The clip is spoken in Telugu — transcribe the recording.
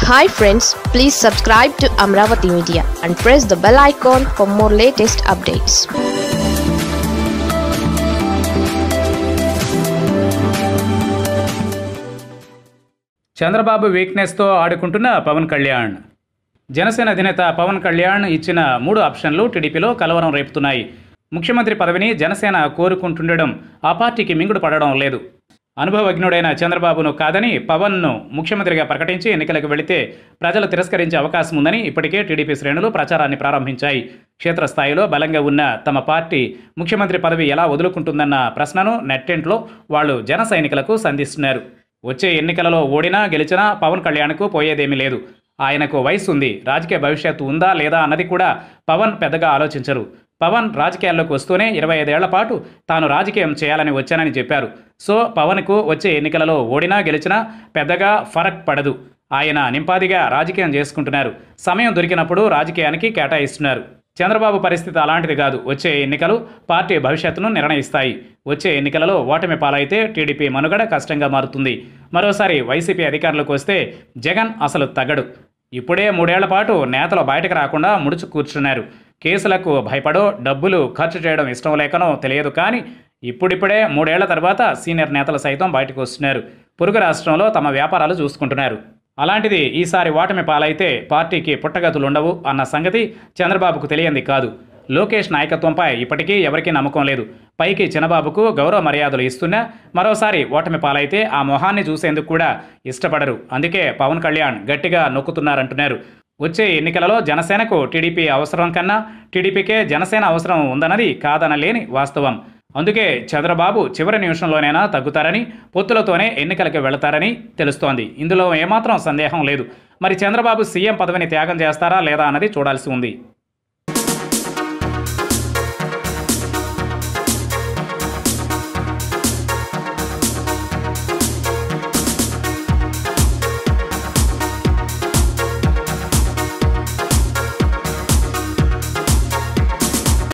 hi friends please subscribe to Amaravati Media and press the bell icon for more latest updates Chandrababu వీక్నెస్తో ఆడుకుంటున్న పవన్ కళ్యాణ్ జనసేన అధినేత పవన్ కళ్యాణ్ ఇచ్చిన మూడు ఆప్షన్లు టీడీపీలో కలవరం రేపుతున్నాయి ముఖ్యమంత్రి పదవిని జనసేన కోరుకుంటుండడం ఆ పార్టీకి మింగుడు పడడం లేదు అనుభవజ్ఞుడైన చంద్రబాబును కాదని పవన్ను ముఖ్యమంత్రిగా ప్రకటించి ఎన్నికలకు వెళితే ప్రజలు తిరస్కరించే అవకాశం ఉందని ఇప్పటికే టీడీపీ శ్రేణులు ప్రచారాన్ని ప్రారంభించాయి క్షేత్రస్థాయిలో బలంగా ఉన్న తమ పార్టీ ముఖ్యమంత్రి పదవి ఎలా వదులుకుంటుందన్న ప్రశ్నను నెట్టెంట్లో వాళ్ళు జన సైనికులకు సంధిస్తున్నారు వచ్చే ఎన్నికలలో ఓడినా గెలిచినా పవన్ కళ్యాణ్కు పోయేదేమీ లేదు ఆయనకు వయసు ఉంది రాజకీయ భవిష్యత్తు ఉందా లేదా అన్నది కూడా పవన్ పెద్దగా ఆలోచించరు పవన్ రాజకీయాల్లోకి వస్తూనే ఇరవై ఐదేళ్ల పాటు తాను రాజకీయం చేయాలని వచ్చానని చెప్పారు సో పవన్కు వచ్చే ఎన్నికలలో ఓడినా గెలిచినా పెద్దగా ఫరక్ పడదు ఆయన నింపాదిగా రాజకీయం చేసుకుంటున్నారు సమయం దొరికినప్పుడు రాజకీయానికి కేటాయిస్తున్నారు చంద్రబాబు పరిస్థితి అలాంటిది కాదు వచ్చే ఎన్నికలు పార్టీ భవిష్యత్తును నిర్ణయిస్తాయి వచ్చే ఎన్నికలలో ఓటమి పాలైతే టీడీపీ మనుగడ కష్టంగా మారుతుంది మరోసారి వైసీపీ అధికారంలోకి వస్తే జగన్ అసలు తగ్గడు ఇప్పుడే మూడేళ్ల పాటు నేతలు బయటకు రాకుండా ముడుచు కూర్చున్నారు కేసులకు భయపడో డబ్బులు ఖర్చు చేయడం ఇష్టం లేకనో తెలియదు కానీ ఇప్పుడిప్పుడే మూడేళ్ల తర్వాత సీనియర్ నేతలు సైతం బయటకు వస్తున్నారు పొరుగు రాష్ట్రంలో తమ వ్యాపారాలు చూసుకుంటున్నారు అలాంటిది ఈసారి ఓటమి పాలైతే పార్టీకి పుట్టగతులుండవు అన్న సంగతి చంద్రబాబుకు తెలియంది కాదు లోకేష్ నాయకత్వంపై ఇప్పటికీ ఎవరికీ నమ్మకం లేదు పైకి చిన్నబాబుకు గౌరవ మర్యాదలు ఇస్తున్నా మరోసారి ఓటమి పాలైతే ఆ మొహాన్ని చూసేందుకు కూడా ఇష్టపడరు అందుకే పవన్ కళ్యాణ్ గట్టిగా నొక్కుతున్నారంటున్నారు వచ్చే ఎన్నికలలో జనసేనకు టీడీపీ అవసరం కన్నా టీడీపీకే జనసేన అవసరం ఉందన్నది కాదనలేని వాస్తవం అందుకే చంద్రబాబు చివరి నిమిషంలోనైనా తగ్గుతారని పొత్తులతోనే ఎన్నికలకు వెళతారని తెలుస్తోంది ఇందులో ఏమాత్రం సందేహం లేదు మరి చంద్రబాబు సీఎం పదవిని త్యాగం చేస్తారా లేదా అన్నది చూడాల్సి ఉంది